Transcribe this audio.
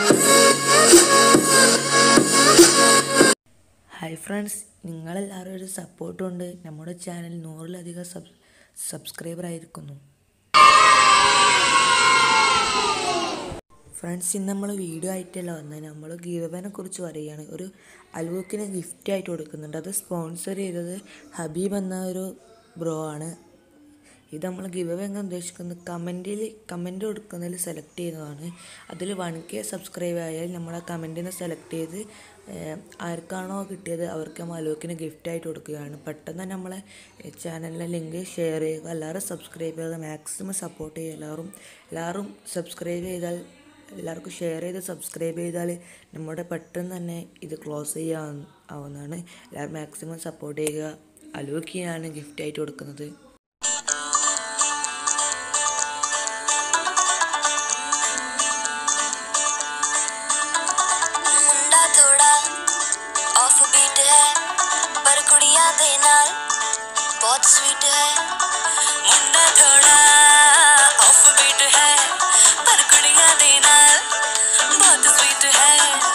hi friends നിങ്ങളെല്ലാവരും ഒരു support കൊണ്ട് നമ്മുടെ ചാനൽ നൂറിലധികം സബ് സബ്സ്ക്രൈബർ ആയിരിക്കുന്നു ഫ്രണ്ട്സ് ഇന്ന് നമ്മൾ വീഡിയോ ആയിട്ടല്ല വന്നത് നമ്മൾ ഗീവബനെ കുറിച്ച് പറയുകയാണ് ഒരു അൽവൂക്കിന് ഗിഫ്റ്റ് ആയിട്ട് കൊടുക്കുന്നുണ്ട് അത് സ്പോൺസർ ചെയ്തത് ഹബീബ് എന്ന ഒരു ബ്രോ ആണ് ഇത് നമ്മൾ ഗിവ് അവേ എന്ന് ഉദ്ദേശിക്കുന്നത് കമൻറ്റിൽ കമൻറ്റ് കൊടുക്കുന്നതിൽ സെലക്ട് ചെയ്യുന്നതാണ് അതിൽ വൺ കെ സബ്സ്ക്രൈബ് ആയാൽ നമ്മൾ ആ കമൻറ്റിനെ സെലക്ട് ചെയ്ത് ഏഹ്, ആർക്കാണോ കിട്ടിയത് അവർക്ക് നമ്മൾ അലോക്കിന് ഗിഫ്റ്റായിട്ട് കൊടുക്കുകയാണ് പെട്ടെന്ന് തന്നെ നമ്മളെ ചാനലിലെ ലിങ്ക് ഷെയർ ചെയ്യുക എല്ലാവരും സബ്സ്ക്രൈബ് ചെയ്യുക മാക്സിമം സപ്പോർട്ട് ചെയ്യുക എല്ലാവരും എല്ലാവരും സബ്സ്ക്രൈബ് ചെയ്താൽ എല്ലാവർക്കും ഷെയർ ചെയ്ത് സബ്സ്ക്രൈബ് ചെയ്താൽ നമ്മുടെ പെട്ടെന്ന് തന്നെ ഇത് ക്ലോസ് ചെയ്യാൻ ആവുന്നതാണ് എല്ലാവരും മാക്സിമം സപ്പോർട്ട് ചെയ്യുക അലോക്കിയാണ് ഗിഫ്റ്റായിട്ട് കൊടുക്കുന്നത് ਮੁੰਡਾ ਥੋੜਾ ਆਫ ਬੀਟ ਹੈ ਪਰ ਕੁੜੀਆਂ ਦੇ ਨਾਲ ਬਹੁਤ ਸਵੀਟ ਹੈ ਮੁੰਡਾ ਥੋੜਾ ਆਫ ਬੀਟ ਹੈ ਪਰ ਕੁੜੀਆਂ ਦੇ ਨਾਲ ਬਹੁਤ ਸਵੀਟ ਹੈ